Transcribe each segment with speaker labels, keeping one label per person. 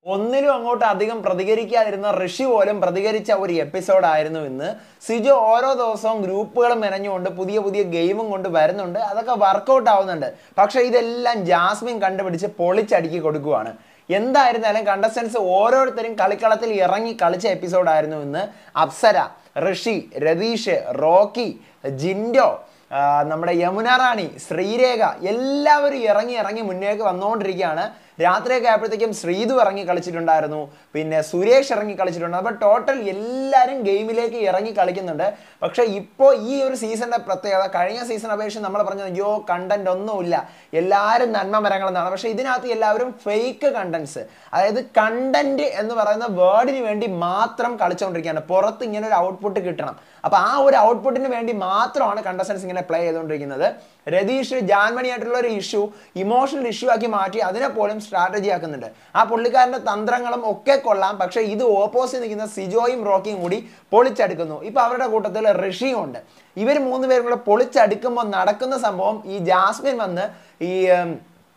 Speaker 1: ഒന്നിലും അങ്ങോട്ട് അധികം പ്രതികരിക്കാതിരുന്ന ഋഷി പോലും പ്രതികരിച്ച ഒരു എപ്പിസോഡായിരുന്നു ഇന്ന് സിജു ഓരോ ദിവസവും ഗ്രൂപ്പുകൾ മെനഞ്ഞുകൊണ്ട് പുതിയ പുതിയ ഗെയിമും കൊണ്ട് വരുന്നുണ്ട് അതൊക്കെ വർക്കൗട്ട് ആവുന്നുണ്ട് പക്ഷെ ഇതെല്ലാം ജാസ്മിൻ കണ്ടുപിടിച്ച് പൊളിച്ചടുക്കി കൊടുക്കുവാണ് എന്തായിരുന്നാലും കണ്ടസ്റ്റൻസ് ഓരോരുത്തരും കളിക്കളത്തിൽ ഇറങ്ങി കളിച്ച എപ്പിസോഡായിരുന്നു ഇന്ന് അപ്സര ഋഷി രതീഷ് റോക്കി ജിൻഡോ ആ, നമ്മുടെ യമുന റാണി ശ്രീരേഖ എല്ലാവരും ഇറങ്ങി ഇറങ്ങി മുന്നേക്ക് വന്നുകൊണ്ടിരിക്കുകയാണ് രാത്രിയൊക്കെ ആയപ്പോഴത്തേക്കും ശ്രീതു ഇറങ്ങി കളിച്ചിട്ടുണ്ടായിരുന്നു പിന്നെ സുരേഷ് ഇറങ്ങി കളിച്ചിട്ടുണ്ട് അപ്പോൾ ടോട്ടൽ എല്ലാവരും ഗെയിമിലേക്ക് ഇറങ്ങി കളിക്കുന്നുണ്ട് പക്ഷേ ഇപ്പോൾ ഈ ഒരു സീസണിൻ്റെ പ്രത്യേകത കഴിഞ്ഞ സീസൺ അപേക്ഷിച്ച് നമ്മൾ പറഞ്ഞത് അയ്യോ കണ്ടന്റ് ഒന്നുമില്ല എല്ലാവരും നന്മ മരങ്ങളെന്നാണ് പക്ഷേ ഇതിനകത്ത് എല്ലാവരും ഫേക്ക് കണ്ടന്റ്സ് അതായത് കണ്ടന്റ് എന്ന് പറയുന്ന വേർഡിന് വേണ്ടി മാത്രം കളിച്ചുകൊണ്ടിരിക്കുകയാണ് പുറത്ത് ഇങ്ങനെ ഒരു ഔട്ട്പുട്ട് കിട്ടണം അപ്പോൾ ആ ഒരു ഔട്ട്പുട്ടിന് വേണ്ടി മാത്രമാണ് കണ്ടസ്റ്റൻസ് ഇങ്ങനെ പ്ലേ ചെയ്തുകൊണ്ടിരിക്കുന്നത് രതീഷ് ജാൻമണി ആയിട്ടുള്ള ഒരു ഇഷ്യൂ ഇമോഷണൽ ഇഷ്യൂ ആക്കി മാറ്റി അതിനെ പോലും സ്ട്രാറ്റജി ആക്കുന്നുണ്ട് ആ പുള്ളിക്കാരന്റെ തന്ത്രങ്ങളും ഒക്കെ കൊള്ളാം പക്ഷെ ഇത് ഓപ്പോസിറ്റ് നിൽക്കുന്ന സിജോയും റോക്കിയും കൂടി പൊളിച്ചടുക്കുന്നു ഇപ്പൊ അവരുടെ കൂട്ടത്തിൽ ഋഷിയും ഉണ്ട് ഇവർ മൂന്ന് പേരും കൂടെ പൊളിച്ചടുക്കുമ്പോൾ നടക്കുന്ന സംഭവം ഈ ജാസ്മിൻ വന്ന് ഈ ഉം,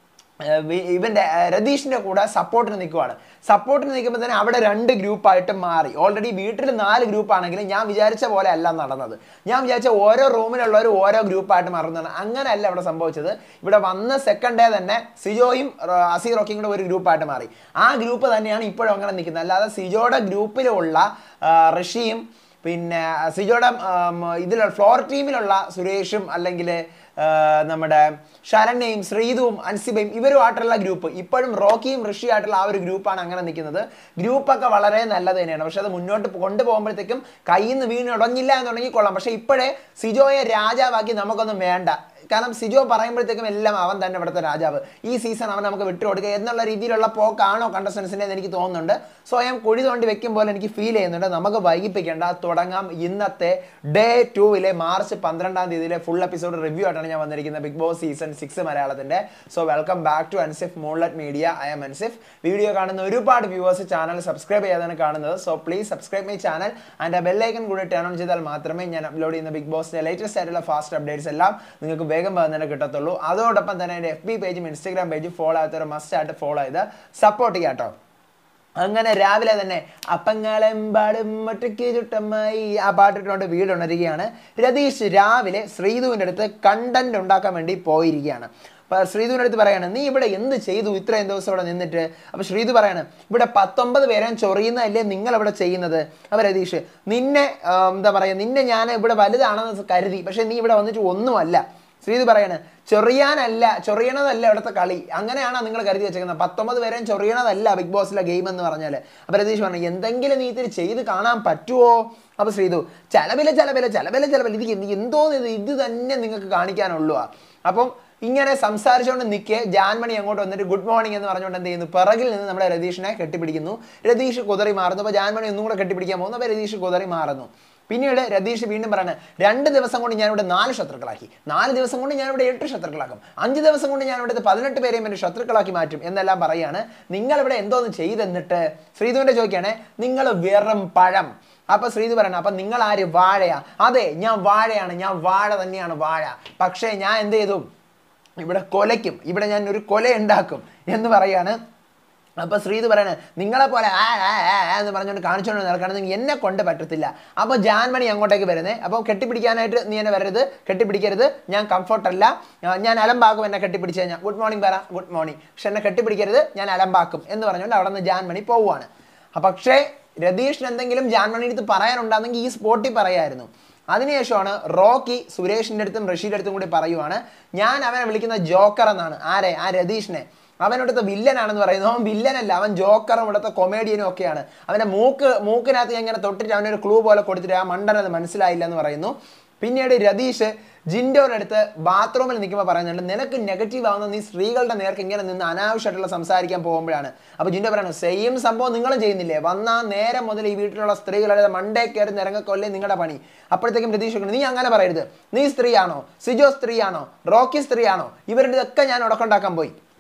Speaker 1: ഏർ വി- ഇവന്റെ ഏർ രതീഷിന്റെ കൂടെ സപ്പോർട്ടിന് നിൽക്കുവാണ് സപ്പോർട്ടിന് നിൽക്കുമ്പോൾ തന്നെ അവിടെ രണ്ട് ഗ്രൂപ്പായിട്ട് മാറി ഓൾറെഡി വീട്ടിൽ നാല് ഗ്രൂപ്പ് ആണെങ്കിലും ഞാൻ വിചാരിച്ച പോലെ അല്ല നടന്നത് ഞാൻ വിചാരിച്ച ഓരോ റൂമിലുള്ളവർ ഓരോ ഗ്രൂപ്പായിട്ട് മാറുന്നതാണ് അങ്ങനെയല്ല ഇവിടെ സംഭവിച്ചത് ഇവിടെ വന്ന സെക്കൻഡ് ഡേ തന്നെ സിജോയും റ- അസീറൊക്കെയും കൂടെ ഒരു ഗ്രൂപ്പായിട്ട് മാറി ആ ഗ്രൂപ്പ് തന്നെയാണ് ഇപ്പോഴും അങ്ങനെ നിൽക്കുന്നത് അല്ലാതെ സിജോയുടെ ഗ്രൂപ്പിലുള്ള ആ, ഋഷിയും പിന്നെ സിജോയുടെ ഇതിലുള്ള ഫ്ലോർ ടീമിലുള്ള സുരേഷും അല്ലെങ്കിൽ നമ്മുടെ ശരണ്യയും ശ്രീതുവും അൻസിബയും ഇവരുമായിട്ടുള്ള ഗ്രൂപ്പ് ഇപ്പോഴും റോക്കിയും ഋഷിയായിട്ടുള്ള ആ ഒരു ഗ്രൂപ്പാണ് അങ്ങനെ നിൽക്കുന്നത് ഗ്രൂപ്പൊക്കെ വളരെ നല്ലത് തന്നെയാണ് പക്ഷെ അത് മുന്നോട്ട് കൊണ്ടുപോകുമ്പോഴത്തേക്കും കയ്യിൽ നിന്ന് വീണ് ഉടഞ്ഞില്ല എന്നുണ്ടെങ്കിൽ കൊള്ളാം പക്ഷെ ഇപ്പോഴേ സിജോയെ രാജാവാക്കി നമുക്കൊന്നും വേണ്ട കാരണം സിജോ പറയുമ്പോഴത്തേക്കും എല്ലാം അവൻ തന്നെ ഇവിടുത്തെ രാജാവ് ഈ സീസൺ അവൻ നമുക്ക് വിട്ടുകൊടുക്കുക എന്നുള്ള രീതിയിലുള്ള പോക്കാണോ കണ്ടസ്റ്റൻസിൻ്റെ എന്ന് എനിക്ക് തോന്നുന്നുണ്ട് സ്വയം കുഴി തോണ്ടി വെക്കും പോലെ എനിക്ക് ഫീൽ ചെയ്യുന്നുണ്ട് നമുക്ക് വൈകിപ്പിക്കേണ്ട തുടങ്ങാം ഇന്നത്തെ ഡേ ടൂവിലെ മാർച്ച് പന്ത്രണ്ടാം തീയതിയിലെ ഫുൾ എപ്പിസോഡ് റിവ്യൂ ആയിട്ടാണ് ഞാൻ വന്നിരിക്കുന്നത് ബിഗ് ബോസ് സീസൺ സിക്സ് മലയാളത്തിന്റെ so welcome back to Ansif മോൺലറ്റ് media I M Ansif video കാണുന്ന ഒരുപാട് വ്യൂവേഴ്സ് ചാനൽ സബ്സ്ക്രൈബ് ചെയ്യാതാണ് കാണുന്നത് so please subscribe my channel and ബെല്ലൈക്കൺ കൂടി ടേൺ ഓൺ ചെയ്താൽ മാത്രമേ ഞാൻ അപ്ലോഡ് ചെയ്യുന്ന ബിഗ് ബോസിന്റെ ലേറ്റസ്റ്റ് ആയിട്ടുള്ള ഫാസ്റ്റ് അപ്ഡേറ്റ്സ് എല്ലാം നിങ്ങൾക്ക് വേഗം തന്നെ കിട്ടത്തുള്ളൂ അതോടൊപ്പം തന്നെ എൻ്റെ എഫ് ബി പേജും ഇൻസ്റ്റാഗ്രാം പേജും ഫോളോ ആകാത്തവർ മസ്റ്റ് ആയിട്ട് ഫോളോ ചെയ്ത് സപ്പോർട്ട് ചെയ്യാം കേട്ടോ അങ്ങനെ രാവിലെ തന്നെ അപ്പങ്ങളെമ്പാടും ഒറ്റയ്ക്ക് ചുട്ടമ്മായി ആ പാട്ടിട്ടുകൊണ്ട് വീടുണരുകയാണ് രതീഷ് രാവിലെ ശ്രീധുവിൻ്റെ അടുത്ത് കണ്ടന്റ് ഉണ്ടാക്കാൻ വേണ്ടി പോയിരിക്കുകയാണ് അപ്പൊ ശ്രീധുവിൻ്റെ അടുത്ത് പറയാണ് നീ ഇവിടെ എന്ത് ചെയ്തു ഇത്രയും ദിവസം ഇവിടെ നിന്നിട്ട് അപ്പൊ ശ്രീധു പറയാണ് ഇവിടെ പത്തൊമ്പത് പേരെ ചൊറിയുന്നതല്ലേ നിങ്ങൾ ഇവിടെ ചെയ്യുന്നത് അപ്പൊ രതീഷ് നിന്നെ ആ, എന്താ പറയാ നിന്നെ ഞാൻ ഇവിടെ വലുതാണെന്ന് കരുതി പക്ഷെ നീ ഇവിടെ വന്നിട്ട് ഒന്നുമല്ല ശ്രീധു പറയാണ് ചൊറിയാനല്ല ചൊറിയണതല്ല ഇവിടുത്തെ കളി അങ്ങനെയാണ് നിങ്ങൾ കരുതി വെച്ചേക്കുന്നത് പത്തൊമ്പത് പേരെയും ചൊറിയണതല്ല ബിഗ് ബോസിലെ ഗെയിം എന്ന് പറഞ്ഞാൽ അപ്പൊ രതീഷ് പറഞ്ഞു എന്തെങ്കിലും നീ ഇത്തിരി ചെയ്ത് കാണാൻ പറ്റുമോ അപ്പൊ ശ്രീധു ചെലവില ചെലവില ചെലവില ചെലവില ഇത് എന്ത് എന്തോ ഇത് ഇത് തന്നെ നിങ്ങൾക്ക് കാണിക്കാനുള്ളൂ അപ്പം ഇങ്ങനെ സംസാരിച്ചുകൊണ്ട് നിൽക്കെ ജാൻമണി അങ്ങോട്ട് വന്നിട്ട് ഗുഡ് മോർണിംഗ് എന്ന് പറഞ്ഞുകൊണ്ട് എന്ത് ചെയ്യുന്നു പിറകിൽ നിന്ന് നമ്മുടെ രതീഷിനെ കെട്ടിപ്പിടിക്കുന്നു രതീഷ് കുതറി മാറുന്നു അപ്പോൾ ജാൻമണി ഒന്നും കൂടെ കെട്ടിപ്പിടിക്കാൻ പോകുന്നു അപ്പോൾ രതീഷ് കുതറി മാറുന്നു പിന്നീട് രതീഷ് വീണ്ടും പറയാണ് രണ്ട് ദിവസം കൊണ്ട് ഞാനിവിടെ നാല് ശത്രുക്കളാക്കി നാല് ദിവസം കൊണ്ട് ഞാനിവിടെ എട്ട് ശത്രുക്കളാക്കും അഞ്ച് ദിവസം കൊണ്ട് ഞാൻ ഇവിടുത്തെ പതിനെട്ട് പേരെയും എൻ്റെ ശത്രുക്കളാക്കി മാറ്റും എന്നെല്ലാം പറയാണ് നിങ്ങൾ ഇവിടെ എന്തോന്ന് ചെയ്തെന്നിട്ട് ശ്രീധുവിൻ്റെ ചോദിക്കുകയാണെ നിങ്ങൾ വെറും പഴം അപ്പൊ ശ്രീധു പറയണം അപ്പൊ നിങ്ങൾ ആര് വാഴയാ അതെ ഞാൻ വാഴയാണ് ഞാൻ വാഴ തന്നെയാണ് വാഴ പക്ഷേ ഞാൻ എന്ത് ചെയ്തു ഇവിടെ കൊലയ്ക്കും ഇവിടെ ഞാൻ ഒരു കൊല ഉണ്ടാക്കും എന്ന് പറയാണ് അപ്പൊ ശ്രീധു പറയണ നിങ്ങളെ പോലെ ആ ആ ആ ആ എന്ന് പറഞ്ഞുകൊണ്ട് കാണിച്ചുകൊണ്ട് നടക്കുകയാണെങ്കിൽ എന്നെ കൊണ്ട് പറ്റത്തില്ല അപ്പൊ ജാൻമണി അങ്ങോട്ടേക്ക് വരുന്നത് അപ്പോൾ കെട്ടിപ്പിടിക്കാനായിട്ട് നീ എന്നെ വരരുത് കെട്ടിപ്പിടിക്കരുത് ഞാൻ കംഫർട്ട് അല്ല ആ, ഞാൻ അലമ്പാക്കും എന്നെ കെട്ടിപ്പിടിച്ച് കഴിഞ്ഞാൽ ഗുഡ് മോർണിംഗ് പറ ഗുഡ് മോർണിംഗ് പക്ഷെ എന്നെ കെട്ടിപ്പിടിക്കരുത് ഞാൻ അലമ്പാക്കും എന്ന് പറഞ്ഞുകൊണ്ട് അവിടെ നിന്ന് ജാൻമണി പോവുകയാണ് ആ, പക്ഷേ രതീഷിന് എന്തെങ്കിലും ജാൻമണി അടുത്ത് പറയാനുണ്ടാണെങ്കിൽ ഈ സ്പോട്ടിൽ പറയായിരുന്നു അതിനുശേഷമാണ് റോക്കി സുരേഷിന്റെ അടുത്തും റഷീന്റെ അടുത്തും കൂടി പറയുവാണ് ഞാൻ അവനെ വിളിക്കുന്ന ജോക്കർ എന്നാണ് ആരെ ആ രതീഷിനെ അവനോടത്തെ വില്ലനാണെന്ന് പറയുന്നു അവൻ വില്ലനല്ല അവൻ ജോക്കറും ഇവിടുത്തെ കൊമേഡിയനും ഒക്കെയാണ് അവന്റെ മൂക്ക് മൂക്കിനകത്ത് ഞാൻ ഇങ്ങനെ തൊട്ടിട്ട് അവനൊരു ക്ലൂ പോലെ കൊടുത്തിട്ട് ആ മണ്ടനത് മനസ്സിലായില്ല എന്ന് പറയുന്നു പിന്നീട് രതീഷ് ജിൻഡോയുടെ അടുത്ത് ബാത്റൂമിൽ നിൽക്കുമ്പോൾ പറയുന്നുണ്ട് നിനക്ക് നെഗറ്റീവ് ആവുന്ന നീ സ്ത്രീകളുടെ നേർക്ക് ഇങ്ങനെ നിന്ന് അനാവശ്യമായിട്ടുള്ള സംസാരിക്കാൻ പോകുമ്പോഴാണ് അപ്പോൾ ജിൻഡോ പറയുന്നു സെയിം സംഭവം നിങ്ങളും ചെയ്യുന്നില്ലേ വന്നാ നേരം മുതൽ ഈ വീട്ടിലുള്ള സ്ത്രീകളുടെ മണ്ടേ കയറി നിരങ്ങക്കൊല്ലേ നിങ്ങളുടെ പണി അപ്പോഴത്തേക്കും രതീഷ് ചോദിക്കുന്നു, നീ അങ്ങനെ പറയരുത് നീ സ്ത്രീയാണോ സിജോ സ്ത്രീയാണോ റോക്കി സ്ത്രീയാണോ ഇവരുടെ ഇതൊക്കെ ഞാൻ ഉടക്കുണ്ടാക്കാൻ പോയി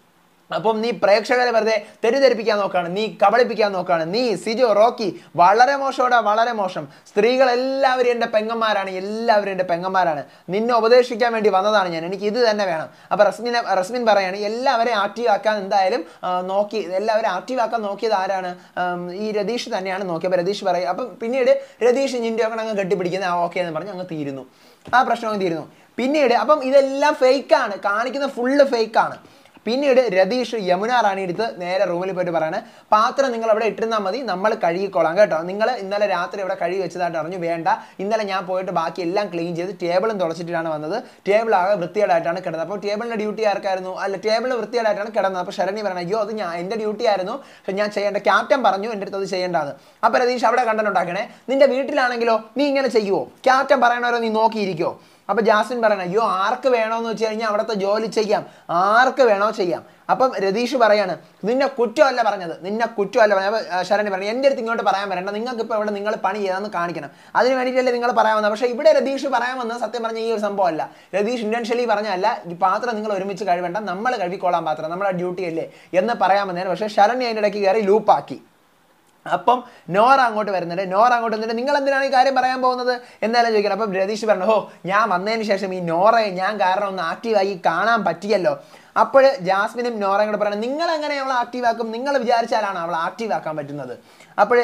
Speaker 1: അപ്പം നീ പ്രേക്ഷകരെ വെറുതെ തെറ്റിദ്ധരിപ്പിക്കാൻ നോക്കാണ് നീ കബളിപ്പിക്കാൻ നോക്കാണ് നീ സിജോ റോക്കി വളരെ മോശോടാ വളരെ മോശം സ്ത്രീകൾ എല്ലാവരും എൻ്റെ പെങ്ങന്മാരാണ് എല്ലാവരും എൻ്റെ പെങ്ങന്മാരാണ് നിന്നെ ഉപദേശിക്കാൻ വേണ്ടി വന്നതാണ് ഞാൻ എനിക്ക് ഇത് തന്നെ വേണം അപ്പോൾ റസ്മിനെ റസ്മിൻ പറയാണ് എല്ലാവരെയും ആക്റ്റീവ് ആക്കാൻ എന്തായാലും ആ, നോക്കി എല്ലാവരും ആക്റ്റീവ് ആക്കാൻ നോക്കിയത് ആരാണ് ആം, ഈ രതീഷ് തന്നെയാണ് നോക്കിയത് അപ്പോൾ രതീഷ് പറയും അപ്പം പിന്നീട് രതീഷ് നിൻ്റെ ഒക്കെ അങ്ങ് കെട്ടിപ്പിടിക്കുന്നത് ആ ഓക്കെ എന്ന് പറഞ്ഞ് അങ്ങ് തീരുന്നു ആ പ്രശ്നം അങ്ങ് തീരുന്നു പിന്നീട് അപ്പം ഇതെല്ലാം ഫേക്കാണ് കാണിക്കുന്ന ഫുള്ള് ഫേക്കാണ് പിന്നീട് രതീഷ് യമുന റാണി എടുത്ത് നേരെ റൂമിൽ പോയിട്ട് പറയാണ് പാത്രം നിങ്ങൾ അവിടെ ഇട്ടിരുന്നാൽ മതി നമ്മൾ കഴുകിക്കോളാം കേട്ടോ നിങ്ങൾ ഇന്നലെ രാത്രി ഇവിടെ കഴുകി വെച്ചതായിട്ട് അറിഞ്ഞു വേണ്ട ഇന്നലെ ഞാൻ പോയിട്ട് ബാക്കി എല്ലാം ക്ലീൻ ചെയ്ത് ടേബിളും തുളച്ചിട്ടാണ് വന്നത് ടേബിൾ ആകെ വൃത്തികേടായിട്ടാണ് കിടന്നത് അപ്പോൾ ടേബിളിൻ്റെ ഡ്യൂട്ടി ആർക്കായിരുന്നു അല്ല ടേബിൾ വൃത്തികേടായിട്ടാണ് കിടന്നത് അപ്പോൾ ശരണി പറയണം അയ്യോ അത് ഞാൻ എൻ്റെ ഡ്യൂട്ടി ആയിരുന്നു പക്ഷെ ഞാൻ ചെയ്യേണ്ട ക്യാപ്റ്റൻ പറഞ്ഞു എൻ്റെ അടുത്ത് അത് ചെയ്യേണ്ടത് അപ്പോൾ രതീഷ് അവിടെ കണ്ടനുണ്ടാക്കണേ നിന്റെ വീട്ടിലാണെങ്കിലോ നീ ഇങ്ങനെ ചെയ്യുമോ ക്യാപ്റ്റൻ പറയണവരോ നീ നോക്കിയിരിക്കോ അപ്പൊ ജാസ്മിൻ പറയണം അയ്യോ ആർക്ക് വേണോന്ന് വെച്ച് കഴിഞ്ഞാൽ അവിടുത്തെ ജോലി ചെയ്യാം ആർക്ക് വേണോ ചെയ്യാം അപ്പം രതീഷ് പറയാണ് നിന്നെ കുറ്റമല്ല പറഞ്ഞത് നിന്നെ കുറ്റമല്ല പറഞ്ഞത് അപ്പൊ, ആ, ശരണി പറഞ്ഞു എൻ്റെ അടുത്ത് ഇങ്ങോട്ട് പറയാൻ വരണ്ട നിങ്ങൾക്ക് ഇപ്പോൾ ഇവിടെ നിങ്ങൾ പണി ചെയ്താന്ന് കാണിക്കണം അതിന് വേണ്ടിയിട്ടല്ലേ നിങ്ങൾ പറയാൻ വന്നത് പക്ഷേ ഇവിടെ രതീഷ് പറയാൻ വന്നത് സത്യം പറഞ്ഞ ഈ ഒരു സംഭവമല്ല രതീഷ് ഇന്റൻഷ്യലി പറഞ്ഞല്ല ഈ പാത്രം നിങ്ങൾ ഒരുമിച്ച് കഴിവേണ്ട നമ്മൾ കഴുകിക്കോളാൻ പാത്രം നമ്മുടെ ഡ്യൂട്ടി അല്ലേ എന്ന് പറയാൻ വന്നതിന് പക്ഷേ ശരണി അതിൻ്റെ ഇടയ്ക്ക് കയറി ലൂപ്പാക്കി അപ്പം നോറ അങ്ങോട്ട് വരുന്നുണ്ട് നോറ അങ്ങോട്ട് വന്നിട്ട് നിങ്ങൾ എന്തിനാണ് ഈ കാര്യം പറയാൻ പോകുന്നത് എന്തായാലും ചോദിക്കണം അപ്പം രതീഷ് പറഞ്ഞു ഓ ഞാൻ വന്നതിന് ശേഷം ഈ നോറയെ ഞാൻ കാരണം ഒന്ന് ആക്റ്റീവായി കാണാൻ പറ്റിയല്ലോ അപ്പോൾ ജാസ്മിനും നോറയും കൂടെ പറയണം നിങ്ങൾ എങ്ങനെ അവളെ ആക്റ്റീവ് ആക്കും നിങ്ങൾ വിചാരിച്ചാലാണ് അവളെ ആക്റ്റീവ് ആക്കാൻ പറ്റുന്നത് അപ്പോൾ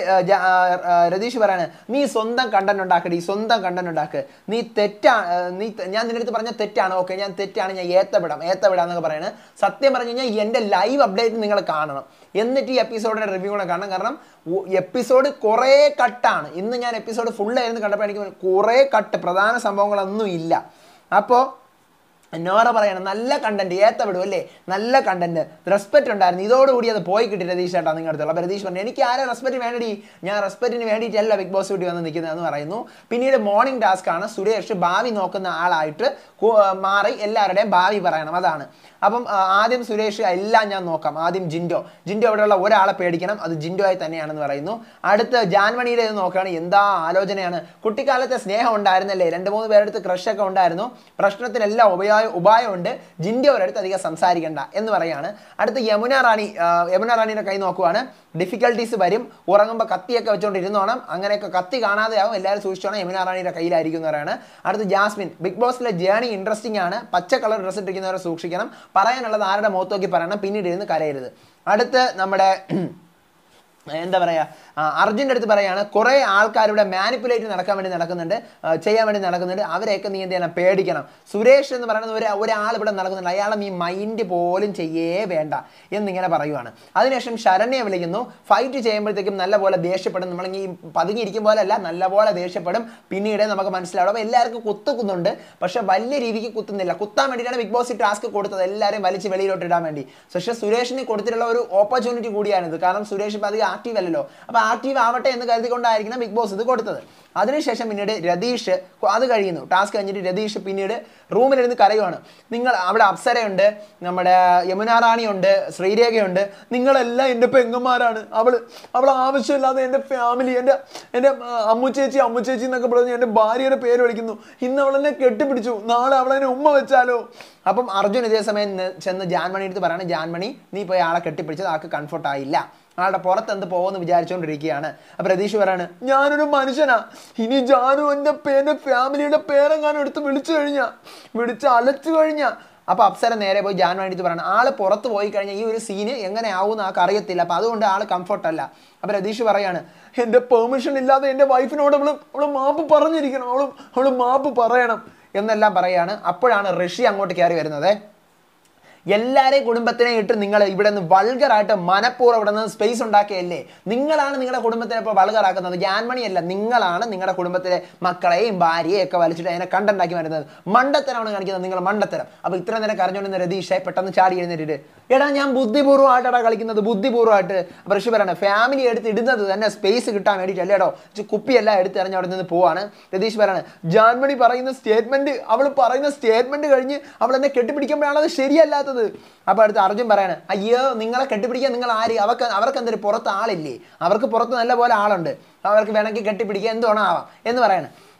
Speaker 1: രതീഷ് പറയാണ് നീ സ്വന്തം കണ്ടന്റ് ഉണ്ടാക്കടി സ്വന്തം കണ്ടന്റ് ഉണ്ടാക്ക് നീ തെറ്റാണ് ആ, നീ ത- ഞാൻ നിന്റെ അടുത്ത് പറഞ്ഞ തെറ്റാണ് ഓക്കെ ഞാൻ തെറ്റാണ് ഞാൻ ഏത്തവിടാം ഏത്തവിടാം എന്നൊക്കെ പറയുന്നത് സത്യം പറഞ്ഞു കഴിഞ്ഞാൽ എൻ്റെ ലൈവ് അപ്ഡേറ്റ് നിങ്ങൾ കാണണം എന്നിട്ട് ഈ എപ്പിസോഡിന്റെ റിവ്യൂ കൂടെ കാണണം കാരണം എപ്പിസോഡ് കുറേ കട്ടാണ് ഇന്ന് ഞാൻ എപ്പിസോഡ് ഫുൾ ആയിരുന്നു കണ്ടപ്പോൾ എനിക്ക് കുറേ കട്ട് പ്രധാന സംഭവങ്ങളൊന്നും ഇല്ല അപ്പോൾ നോറ പറയണം നല്ല കണ്ടന്റ് ഏത്തവിടും അല്ലേ നല്ല കണ്ടന്റ് റെസ്പെക്ട് ഉണ്ടായിരുന്നു ഇതോടുകൂടി അത് പോയി കിട്ടി രതീഷ് ചേട്ടാ നിങ്ങളുടെ അടുത്തുള്ള അപ്പോൾ രതീഷ് പറഞ്ഞു എനിക്ക് ആരെ റെസ്പെക്ട് വേണ്ടടി ഞാൻ റെസ്പെക്റ്റിന് വേണ്ടിയിട്ടല്ല ബിഗ് ബോസ് വീട്ടിൽ വന്ന് നിൽക്കുന്നതെന്ന് പറയുന്നു പിന്നീട് മോർണിംഗ് ടാസ്ക് ആണ് സുരേഷ് ഭാവി നോക്കുന്ന ആളായിട്ട് കു- മാറി എല്ലാവരുടെയും ഭാവി പറയണം അതാണ് അപ്പം ആ, ആദ്യം സുരേഷ് എല്ലാം ഞാൻ നോക്കാം ആദ്യം ജിൻഡോ ജിൻഡോ അവിടെയുള്ള ഒരാളെ പേടിക്കണം അത് ജിൻഡോ ആയി തന്നെയാണെന്ന് പറയുന്നു അടുത്ത് ജാൻമണിയുടെ ഇത് നോക്കുകയാണ് എന്താ ആലോചനയാണ് കുട്ടിക്കാലത്തെ സ്നേഹം ഉണ്ടായിരുന്നല്ലേ രണ്ട് മൂന്ന് പേരുടെ അടുത്ത് crush ഒക്കെ ഉണ്ടായിരുന്നു പ്രശ്നത്തിനെല്ലാം ഉപയോഗ ഉപായമുണ്ട് ജിൻഡോ ഒരിടത്ത് അധികം സംസാരിക്കണ്ട എന്ന് പറയാണ് അടുത്ത് യമുന റാണി ആ, യമുന റാണിയുടെ കൈ നോക്കുവാണ് ഡിഫിക്കൽട്ടീസ് വരും ഉറങ്ങുമ്പോൾ കത്തിയൊക്കെ വെച്ചുകൊണ്ട് ഇരുന്നോണം അങ്ങനെയൊക്കെ കത്തി കാണാതെയാവും എല്ലാവരും സൂക്ഷിച്ചോണം യമുന റാണിയുടെ കയ്യിലായിരിക്കും എന്ന് പറയാണ് അടുത്ത് ജാസ്മിൻ ബിഗ് ബോസിലെ ജേണി ഇൻട്രസ്റ്റിംഗ് ആണ് പച്ച കളർ ഡ്രസ്സ് ഇട്ടിരിക്കുന്നവരെ സൂക്ഷിക്കണം പറയാനുള്ളത് ആരുടെ മുഖത്ത് നോക്കി പറയണം പിന്നീട് ഇരുന്ന് കരയരുത് അടുത്ത് നമ്മുടെ എന്താ പറയുക അർജുൻ്റെ അടുത്ത് പറയാണ് കുറേ ആൾക്കാരുടെ മാനിപ്പുലേറ്റ് നടക്കാൻ വേണ്ടി നടക്കുന്നുണ്ട് ആ, ചെയ്യാൻ വേണ്ടി നടക്കുന്നുണ്ട് അവരെയൊക്കെ നീ എന്ത് ചെയ്യണം പേടിക്കണം സുരേഷ് എന്ന് പറയുന്ന ഒരു ഒരാൾ ഇവിടെ നടക്കുന്നുണ്ട് അയാളെ നീ മൈൻഡ് പോലും ചെയ്യേ വേണ്ട എന്നിങ്ങനെ പറയുവാണ് അതിനുശേഷം ശരണ്യെ വിളിക്കുന്നു ഫൈറ്റ് ചെയ്യുമ്പോഴത്തേക്കും നല്ലപോലെ ദേഷ്യപ്പെടും നമ്മൾ ഈ പതുങ്ങിയിരിക്കും പോലെയല്ല നല്ലപോലെ ദേഷ്യപ്പെടും പിന്നീട് നമുക്ക് മനസ്സിലാവും അപ്പോൾ എല്ലാവർക്കും കുത്തുക്കുന്നുണ്ട് പക്ഷെ വലിയ രീതിക്ക് കുത്തുന്നില്ല കുത്താൻ വേണ്ടിയിട്ടാണ് ബിഗ് ബോസ് ടാസ്ക് കൊടുത്തത് എല്ലാവരെയും വലിച്ച് വെളിയിലോട്ട് ഇടാൻ വേണ്ടി പക്ഷേ സുരേഷിന് കൊടുത്തിട്ടുള്ള ഒരു ഓപ്പർച്യൂണിറ്റി കൂടിയാണിത് കാരണം സുരേഷ് ഇപ്പം അധികം ആക്റ്റീവ് അല്ലല്ലോ അപ്പോൾ ആക്റ്റീവ് ആവട്ടെ എന്ന് കരുതിക്കൊണ്ടായിരിക്കണം ബിഗ് ബോസ് ഇത് കൊടുത്തത് അതിനുശേഷം പിന്നീട് രതീഷ് കൊ- അത് കഴിയുന്നു ടാസ്ക് കഴിഞ്ഞിട്ട് രതീഷ് പിന്നീട് റൂമിലിരുന്ന് കരയുവാണ് നിങ്ങൾ അവിടെ അപ്സരയുണ്ട് നമ്മുടെ യമുന റാണിയുണ്ട് ശ്രീരേഖയുണ്ട് നിങ്ങളെല്ലാം എൻ്റെ പെങ്ങന്മാരാണ് അവൾ അവൾ ആവശ്യമില്ലാതെ എൻ്റെ ഫാമിലി എൻ്റെ എൻ്റെ അമ്മു ചേച്ചി അമ്മു ചേച്ചി എന്നൊക്കെ പറഞ്ഞ് എൻ്റെ ഭാര്യയുടെ പേര് വിളിക്കുന്നു ഇന്ന് അവളെന്നെ കെട്ടിപ്പിടിച്ചു നാളെ അവളെന്നെ ഉമ്മ വെച്ചാലോ അപ്പം അർജുൻ ഇതേ സമയം ന്ന് ചെന്ന് ജാൻമണി അടുത്ത് പറയണം ജാൻമണി നീ പോയി ആളെ കെട്ടിപ്പിടിച്ചത് ആൾക്ക് കംഫർട്ട് ആയില്ല ആളുടെ പുറത്ത് എന്ത് പോകുമെന്ന് വിചാരിച്ചുകൊണ്ടിരിക്കുകയാണ് അപ്പൊ പ്രതീഷ് പറയാണ് ഞാനൊരു മനുഷ്യനാ ഇനി ജാനു എൻ്റെ പേരുടെ ഫാമിലിയുടെ പേരെങ്ങാനും എടുത്ത് വിളിച്ചു കഴിഞ്ഞാ വിളിച്ച് അലച്ചു കഴിഞ്ഞാ അപ്പൊ അപ്സര നേരെ പോയി ജാൻ വേണ്ടിയിട്ട് പറയണം ആള് പുറത്ത് പോയി കഴിഞ്ഞാൽ ഈ ഒരു സീന് എങ്ങനെ ആവും ആൾക്ക് അറിയത്തില്ല അപ്പൊ അതുകൊണ്ട് ആള് കംഫർട്ട് അല്ല അപ്പൊ രതീഷ് പറയാണ് എൻ്റെ പെർമിഷൻ ഇല്ലാതെ എൻ്റെ വൈഫിനോട് അവള് അവള് മാപ്പ് പറഞ്ഞിരിക്കണം അവള് അവള് മാപ്പ് പറയണം എന്നെല്ലാം പറയാണ് അപ്പോഴാണ് ഋഷി അങ്ങോട്ട് കയറി വരുന്നത് എല്ലാരെയും കുടുംബത്തിനെ ഇട്ട് നിങ്ങൾ ഇവിടെ നിന്ന് വൾഗറായിട്ട് മനഃപൂർവ്വം ഇവിടെ നിന്ന് സ്പേസ് ഉണ്ടാക്കിയല്ലേ നിങ്ങളാണ് നിങ്ങളുടെ കുടുംബത്തിനെ ഇപ്പോൾ വൾഗറാക്കുന്നത് ഗ്യാൻമണിയല്ല നിങ്ങളാണ് നിങ്ങളുടെ കുടുംബത്തിലെ മക്കളെയും ഭാര്യയെയും ഒക്കെ വലിച്ചിട്ട് അതിനെ കണ്ടന്റാക്കി വരുന്നത് മണ്ടത്തരമാണ് കാണിക്കുന്നത് നിങ്ങൾ മണ്ടത്തരം അപ്പോൾ ഇത്ര നേരം കരഞ്ഞുകൊണ്ടിരുന്ന രതീഷെ പെട്ടെന്ന് ചാടി എഴുന്നേറ്റിട്ട് എടാ ഞാൻ ബുദ്ധിപൂർവ്വമായിട്ടാണ് കളിക്കുന്നത് ബുദ്ധിപൂർവ്വമായിട്ട് അപ്പോൾ ഋഷി പറയണേ ഫാമിലി എടുത്ത് ഇടുന്നത് തന്നെ സ്പേസ് കിട്ടാൻ വേണ്ടിയിട്ടല്ലേടോ ഇച്ചി കുപ്പിയെല്ലാം എടുത്ത് എറിഞ്ഞ് അവിടെ നിന്ന് പോവാണ് രതീഷ് പറയണേ ജാൻമണി പറയുന്ന സ്റ്റേറ്റ്മെന്റ് അവൾ പറയുന്ന സ്റ്റേറ്റ്മെന്റ് കഴിഞ്ഞ് അവൾ എന്നെ കെട്ടിപ്പിടിക്കുമ്പോഴാണ് അത് ശരിയല്ലാത്തത് അപ്പൊ അടുത്ത് അർജുൻ പറയാണ് അയ്യോ നിങ്ങളെ കെട്ടിപ്പിടിക്കാൻ നിങ്ങൾ ആര് അവർക്ക് അവർക്ക് എന്തൊരു പുറത്ത് ആളില്ലേ അവർക്ക് പുറത്ത് നല്ല പോലെ ആളുണ്ട് അവർക്ക് വേണമെങ്കിൽ കെട്ടിപ്പിടിക്കാൻ എന്ത് വേണം ആവാം എന്ന് പറയണം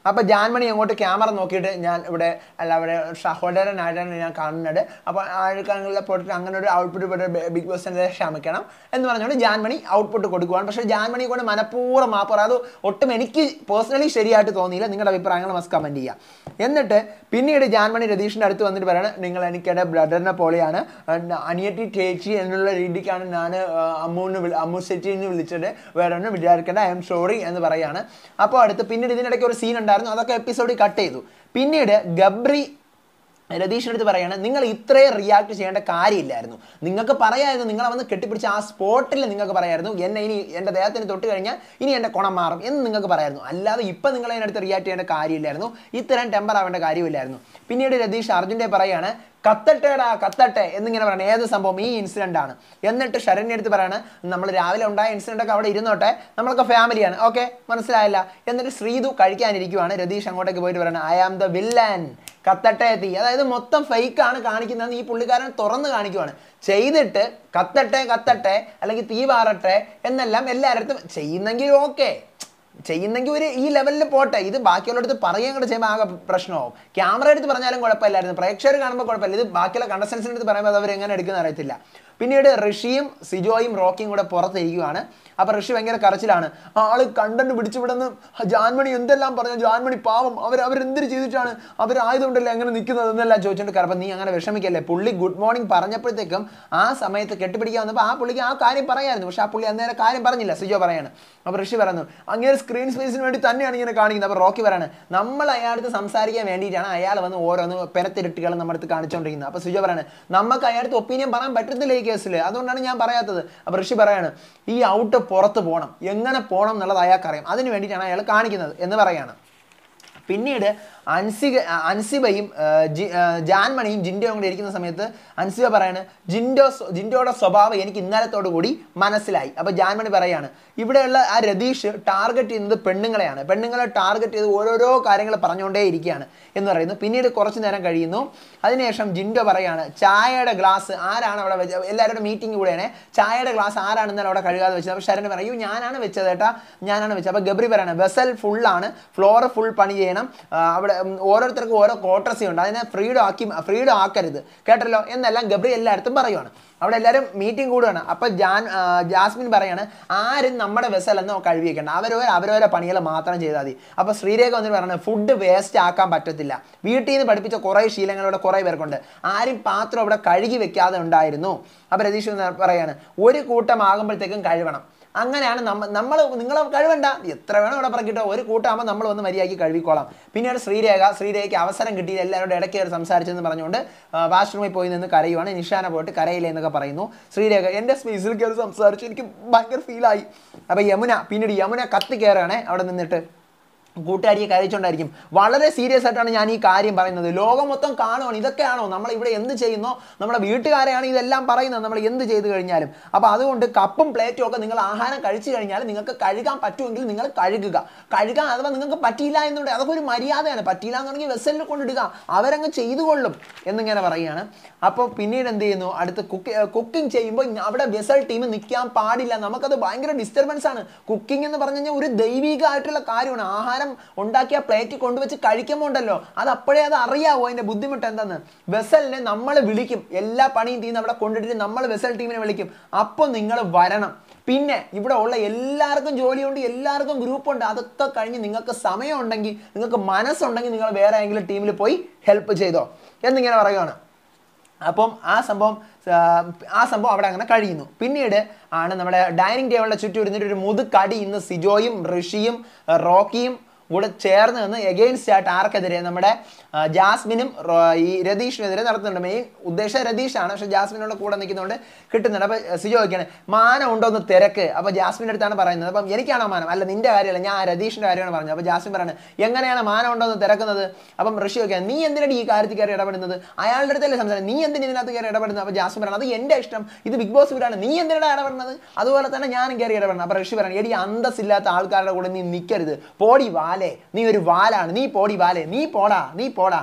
Speaker 1: അപ്പോൾ ജാൻമണി അങ്ങോട്ട് ക്യാമറ നോക്കിയിട്ട് ഞാൻ ഇവിടെ അല്ല അവിടെ സഹോദരനായിട്ടാണ് ഞാൻ കാണുന്നത് അപ്പോൾ ആൾക്കാരുടെ പോയിട്ട് അങ്ങനെ ഒരു ഔട്ട്പുട്ട് പോയിട്ട് ബിഗ് ബോസിനെ ക്ഷമിക്കണം എന്ന് പറഞ്ഞുകൊണ്ട് ജാൻമണി ഔട്ട്പുട്ട് കൊടുക്കുവാണ് പക്ഷേ ജാൻമണി കൊണ്ട് മനഃപൂർവ്വം മാപ്പ് പറയാം അത് ഒട്ടും എനിക്ക് പേഴ്സണലി ശരിയായിട്ട് തോന്നിയില്ല നിങ്ങളുടെ അഭിപ്രായങ്ങൾ മസ്റ്റ് കമൻറ്റ് ചെയ്യുക എന്നിട്ട് പിന്നീട് ജാൻമണി രതീഷിൻ്റെ അടുത്ത് വന്നിട്ട് പറയണം നിങ്ങൾ എനിക്ക് എൻ്റെ ബ്രദറിനെ പോലെയാണ് അഹ് അനിയത്തി ചേച്ചി എന്നുള്ള രീതിക്കാണ് ഞാൻ അമ്മുവിന് വിളി അമ്മു സെറ്റിന്ന് വിളിച്ചത് വേറെ ഒന്നും വിചാരിക്കേണ്ട ഐ എം സോറി എന്ന് പറയാണ് അപ്പോൾ അടുത്ത് പിന്നീട് ഇതിനിടയ്ക്ക് ഒരു സീൻ ഉണ്ടായിരുന്നു അതൊക്കെ എപ്പിസോഡിൽ കട്ട് ചെയ്തു പിന്നീട് ഗബ്രി രതീഷിൻ്റെ അടുത്ത് പറയാണ് നിങ്ങൾ ഇത്രയും റിയാക്ട് ചെയ്യേണ്ട കാര്യമില്ലായിരുന്നു നിങ്ങൾക്ക് പറയായിരുന്നു നിങ്ങളെ വന്ന് കെട്ടിപ്പിടിച്ച് ആ സ്പോട്ടിൽ നിങ്ങൾക്ക് പറയായിരുന്നു എന്നെ ഇനി എൻ്റെ ദേഹത്തിന് തൊട്ട് കഴിഞ്ഞാൽ ഇനി എൻ്റെ കുണം മാറും എന്ന് നിങ്ങൾക്ക് പറയായിരുന്നു അല്ലാതെ ഇപ്പം നിങ്ങൾ അതിനടുത്ത് റിയാക്ട് ചെയ്യേണ്ട കാര്യമില്ലായിരുന്നു ഇത്രയും ടെമ്പർ ആവേണ്ട കാര്യമില്ലായിരുന്നു പിന്നീട് രതീഷ് അർജുൻ്റെ പറയാണ് കത്തട്ടേടാ കത്തട്ടെ എന്നിങ്ങനെ പറയണം ഏത് സംഭവം ഈ ഇൻസിഡൻ്റ് ആണ് എന്നിട്ട് ശരണ്യ അടുത്ത് പറയാണ് നമ്മൾ രാവിലെ ഉണ്ടായ ഇൻസിഡൻ്റ് ഒക്കെ അവിടെ ഇരുന്നോട്ടെ നമ്മളൊക്കെ ഫാമിലിയാണ് ഓക്കെ മനസ്സിലായില്ല എന്നിട്ട് ശ്രീതു കഴിക്കാനിരിക്കുവാണ് രതീഷ് അങ്ങോട്ടേക്ക് പോയിട്ട് പറയണം ഐ ആം ദ വില്ലൻ കത്തട്ടെ തീ അതായത് മൊത്തം ഫേക്ക് ആണ് കാണിക്കുന്നത് ഈ പുള്ളിക്കാരൻ തുറന്ന് കാണിക്കുവാണ് ചെയ്തിട്ട് കത്തട്ടെ കത്തട്ടെ അല്ലെങ്കിൽ തീ പാറട്ടെ എന്നെല്ലാം എല്ലാവരുടെ ചെയ്യുന്നെങ്കിൽ ഓക്കെ ചെയ്യുന്നെങ്കിൽ ഒരു ഈ ലെവലിൽ പോട്ടെ ഇത് ബാക്കിയുള്ളടത്ത് പറയുകയും കൂടെ ചെയ്യുമ്പോൾ ആകെ പ്രശ്നമാവും ക്യാമറ എടുത്ത് പറഞ്ഞാലും കുഴപ്പമില്ലായിരുന്നു പ്രേക്ഷകർ കാണുമ്പോൾ കുഴപ്പമില്ല ഇത് ബാക്കിയുള്ള കണ്ടസ്റ്റൻസിൻ്റെ അടുത്ത് പറയുമ്പോൾ അത് അവർ എങ്ങനെ എടുക്കുന്ന അറിയത്തില്ല പിന്നീട് ഋഷിയും സിജോയും റോക്കിയും കൂടെ പുറത്തിരിക്കുകയാണ് അപ്പോൾ ഋഷി ഭയങ്കര കരച്ചിലാണ് ആള് കണ്ടന്റ് പിടിച്ചുവിടുന്ന ജാൻമണി എന്തെല്ലാം പറഞ്ഞു ജാൻമണി പാവം അവർ അവരെന്തിന് ചെയ്തിട്ടാണ് അവരായതുകൊണ്ടല്ലേ അങ്ങനെ നിൽക്കുന്നത് എന്നെല്ലാം ചോദിച്ചിട്ട് കയറപ്പം നീ അങ്ങനെ വിഷമിക്കല്ലേ പുള്ളി ഗുഡ് മോർണിംഗ് പറഞ്ഞപ്പോഴത്തേക്കും ആ സമയത്ത് കെട്ടിപ്പിടിക്കാൻ വന്നപ്പോൾ ആ പുള്ളിക്ക് ആ കാര്യം പറയായിരുന്നു പക്ഷെ ആ പുള്ളി അന്നേരം കാര്യം പറഞ്ഞില്ല സിജോ പറയാണ് അപ്പോൾ ഋഷി പറയുന്നു അങ്ങനെ സ്ക്രീൻ സ്പേസിന് വേണ്ടി തന്നെയാണ് ഇങ്ങനെ കാണിക്കുന്നത് അപ്പോൾ റോക്കി പറയാണ് നമ്മൾ അയാളടുത്ത് സംസാരിക്കാൻ വേണ്ടിയിട്ടാണ് അയാൾ വന്ന് ഓരോന്ന് പെരത്തിരട്ടികൾ നമ്മുടെ അടുത്ത് കാണിച്ചുകൊണ്ടിരിക്കുന്നത് അപ്പോൾ സിജോ പറയാണ് നമുക്ക് അയാളടുത്ത് ഒപ്പീനിയൻ പറയാൻ പറ്റത്തില്ല ഈ കേസിൽ അതുകൊണ്ടാണ് ഞാൻ പറയാത്തത് അപ്പോൾ ഋഷി പറയാണ് ഈ ഔട്ട് പുറത്ത് പോകണം എങ്ങനെ പോകണം എന്നുള്ളത് അയാൾക്കറിയാം അതിന് വേണ്ടിയിട്ടാണ് അയാൾ കാണിക്കുന്നത് എന്ന് പറയാണ് പിന്നീട് അൻസിക അൻസിബയും ആ, ജി- ആ, ജാൻമണിയും ജിൻഡോയും കൂടി ഇരിക്കുന്ന സമയത്ത് അൻസിബ പറയാണ് ജിൻഡോ സ്വ- ജിൻഡോയുടെ സ്വഭാവം എനിക്ക് ഇന്നലത്തോടു കൂടി മനസ്സിലായി അപ്പോൾ ജാൻമണി പറയാണ് ഇവിടെയുള്ള ആ രതീഷ് ടാർഗറ്റ് ചെയ്യുന്നത് പെണ്ണുങ്ങളെയാണ് പെണ്ണുങ്ങളെ ടാർഗറ്റ് ചെയ്ത് ഓരോരോ കാര്യങ്ങൾ പറഞ്ഞുകൊണ്ടേ ഇരിക്കുകയാണ് എന്ന് പറയുന്നു പിന്നീട് കുറച്ച് നേരം കഴിയുന്നു അതിനുശേഷം ജിൻഡോ പറയാണ് ചായയുടെ ഗ്ലാസ് ആരാണ് അവിടെ വെച്ചത് എല്ലാവരുടെ മീറ്റിംഗ് കൂടെയാണ് ചായയുടെ ഗ്ലാസ് ആരാണ് ഇന്നലെ അവിടെ കഴുകാതെ വെച്ചത് അപ്പോൾ ശരൺ പറയും ഞാനാണ് വെച്ചത് ഏട്ടാ ഞാനാണ് വെച്ചത് അപ്പോൾ ഗബ്രി പറയാണ് വെസൽ ഫുള്ളാണ് ഫ്ലോർ ഫുൾ പണി ചെയ്യണം ആ, അവിടെ ഉം, ഓരോരുത്തർക്കും ഓരോ ക്വാർട്ടേഴ്സി ഉണ്ട് അതിനെ ഫ്രീഡം ആക്കി ഫ്രീഡം ആക്കരുത് കേട്ടല്ലോ എന്നെല്ലാം ഗബ്രി എല്ലായിടത്തും പറയുവാണ് അവിടെ എല്ലാവരും മീറ്റിംഗ് കൂടുകയാണ് അപ്പോൾ ജാൻ ആ, ജാസ്മിൻ പറയാണ് ആരും നമ്മുടെ വെസലൊന്നും കഴുകി വെക്കണ്ട അവരവർ അവരവരെ പണികൾ മാത്രം ചെയ്താൽ മതി അപ്പോൾ ശ്രീരേഖ വന്നിട്ട് പറയുന്നത് ഫുഡ് വേസ്റ്റ് ആക്കാൻ പറ്റത്തില്ല വീട്ടിൽ നിന്ന് പഠിപ്പിച്ച കുറേ ശീലങ്ങളിവിടെ കുറേ പേർക്കുണ്ട് ആരും പാത്രം ഇവിടെ കഴുകി വെക്കാതെ ഉണ്ടായിരുന്നു അപ്പോൾ രതീഷ് വന്ന് പറയാണ് ഒരു കൂട്ടം ആകുമ്പോഴത്തേക്കും കഴുകണം അങ്ങനെയാണ് നമ്മ നമ്മൾ നിങ്ങൾ കഴുവണ്ട എത്ര വേണം ഇവിടെ പറഞ്ഞിട്ടോ ഒരു കൂട്ടാകുമ്പോൾ നമ്മൾ വന്ന് മര്യാദയ്ക്ക് കഴുകിക്കോളാം പിന്നീട് ശ്രീരേഖ ശ്രീരേഖയ്ക്ക് അവസരം കിട്ടി എല്ലാവരോടും ഇടയ്ക്ക് കയറി സംസാരിച്ചെന്ന് പറഞ്ഞുകൊണ്ട് വാഷ്റൂമിൽ പോയി നിന്ന് കരയുവാണ് നിഷാന പോയിട്ട് കരയില്ല എന്നൊക്കെ പറയുന്നു ശ്രീരേഖ എൻ്റെ സ്പേസിൽ കയറി സംസാരിച്ചു എനിക്ക് ഭയങ്കര ഫീലായി അപ്പോൾ യമുന പിന്നീട് യമുന കത്തി കയറുകയാണേ അവിടെ നിന്നിട്ട് കൂട്ടുകാരിയെ കരയിച്ചുകൊണ്ടായിരിക്കും വളരെ സീരിയസ് ആയിട്ടാണ് ഞാൻ ഈ കാര്യം പറയുന്നത് ലോകം മൊത്തം കാണുവാണ് ഇതൊക്കെയാണോ നമ്മൾ ഇവിടെ എന്ത് ചെയ്യുന്നോ നമ്മുടെ വീട്ടുകാരെയാണ് ഇതെല്ലാം പറയുന്നത് നമ്മൾ എന്ത് ചെയ്തു കഴിഞ്ഞാലും അപ്പോൾ അതുകൊണ്ട് കപ്പും പ്ലേറ്റും ഒക്കെ നിങ്ങൾ ആഹാരം കഴിച്ചു കഴിഞ്ഞാൽ നിങ്ങൾക്ക് കഴുകാൻ പറ്റുമെങ്കിൽ നിങ്ങൾ കഴുകുക കഴുകാൻ അഥവാ നിങ്ങൾക്ക് പറ്റിയില്ല എന്നുണ്ടെങ്കിൽ അതൊക്കെ ഒരു മര്യാദയാണ് പറ്റിയില്ല എന്നുണ്ടെങ്കിൽ വെസലിൽ കൊണ്ടിടുക അവരങ്ങ് ചെയ്തു കൊള്ളും എന്നിങ്ങനെ പറയുകയാണ് അപ്പോൾ പിന്നീട് എന്ത് ചെയ്യുന്നു അടുത്ത് കുക്ക് കുക്കിംഗ് ചെയ്യുമ്പോൾ അവിടെ വെസൽ ടീം നിൽക്കാൻ പാടില്ല നമുക്കത് ഭയങ്കര ഡിസ്റ്റർബൻസ് ആണ് കുക്കിംഗ് എന്ന് പറഞ്ഞു കഴിഞ്ഞാൽ ഒരു ദൈവികമായിട്ടുള്ള കാര്യമാണ് ആഹാരം ഉണ്ടാക്കിയ പ്ലേറ്റ് കൊണ്ടുവച്ച് കഴിക്കുമ്പോൾ ഉണ്ടല്ലോ അത് അപ്പോഴേ അത് അറിയാവോ അതിന്റെ ബുദ്ധിമുട്ട് എന്താന്ന് വെസലിനെ നമ്മൾ വിളിക്കും എല്ലാ പണിയും തീർന്ന് അവിടെ കൊണ്ടിട്ട് നമ്മൾ വെസൽ ടീമിനെ വിളിക്കും അപ്പോൾ നിങ്ങൾ വരണം പിന്നെ ഇവിടെ ഉള്ള എല്ലാവർക്കും ജോലിയുണ്ട് എല്ലാവർക്കും ഗ്രൂപ്പുണ്ട് അതൊക്കെ കഴിഞ്ഞ് നിങ്ങൾക്ക് സമയമുണ്ടെങ്കിൽ നിങ്ങൾക്ക് മനസ്സുണ്ടെങ്കിൽ നിങ്ങൾ വേറെ ഏതെങ്കിലും ടീമിൽ പോയി ഹെൽപ്പ് ചെയ്തോ എന്നിങ്ങനെ പറയുകയാണ് അപ്പം ആ സംഭവം ആ, ആ സംഭവം അവിടെ അങ്ങനെ കഴിയുന്നു പിന്നീട് ആണ് നമ്മുടെ ഡൈനിങ് ടേബിളിന്റെ ചുറ്റും ഇരുന്നിട്ട് ഒരു മുതുക്കടി ഇന്ന് സിജോയും ഋഷിയും ആ, റോക്കിയും കൂടെ ചേർന്ന് നിന്ന് എഗെയിൻസ്റ്റ് ആയിട്ട് ആർക്കെതിരെ നമ്മുടെ ആ, ജാസ്മിനും റോ- ഈ രതീഷിനെതിരെ നടത്തുന്നുണ്ട് മെയിൻ ഉദ്ദേശം രതീഷാണ് പക്ഷെ ജാസ്മിനോട് കൂടെ നിൽക്കുന്നതുകൊണ്ട് കിട്ടുന്നുണ്ട് അപ്പോൾ സിജോ ചോദിക്കുകയാണ് മാനം ഉണ്ടോ എന്ന് തിരക്ക് അപ്പോൾ ജാസ്മിൻ്റെ അടുത്താണ് പറയുന്നത് അപ്പം എനിക്കാണോ മാനം അല്ല നിന്റെ കാര്യമല്ല ഞാൻ രതീഷിൻ്റെ കാര്യമാണ് പറഞ്ഞത് അപ്പോൾ ജാസ്മിൻ പറയുന്നത് എങ്ങനെയാണ് മാനം ഉണ്ടോ എന്ന് തിരക്കുന്നത് അപ്പം ഋഷി ചോദിക്കുകയാണ് നീ എന്തിനാണ് ഈ കാര്യത്തിൽ കയറി ഇടപെടുന്നത് അയാളുടെ അടുത്തല്ലേ സംസാരം നീ എന്തിനാ ഇതിനകത്ത് കയറി ഇടപെടുന്നത് അപ്പോൾ ജാസ്മിൻ പറയുന്നത് അത് എൻ്റെ ഇഷ്ടം ഇത് ബിഗ് ബോസ് വീടാണ് നീ എന്തിനാണ് ഇടപെടുന്നത് അതുപോലെ തന്നെ ഞാനും കയറി ഇടപെടണം അപ്പോൾ ഋഷി പറയുന്നത് എടി അന്തസ്സില്ലാത്ത ആൾക്കാരുടെ കൂടെ നീ നിൽക്കരുത് പോടി വാലേ നീ ഒരു വാലാണ് നീ പോടി വാലേ നീ പോടാ നീ പോടാ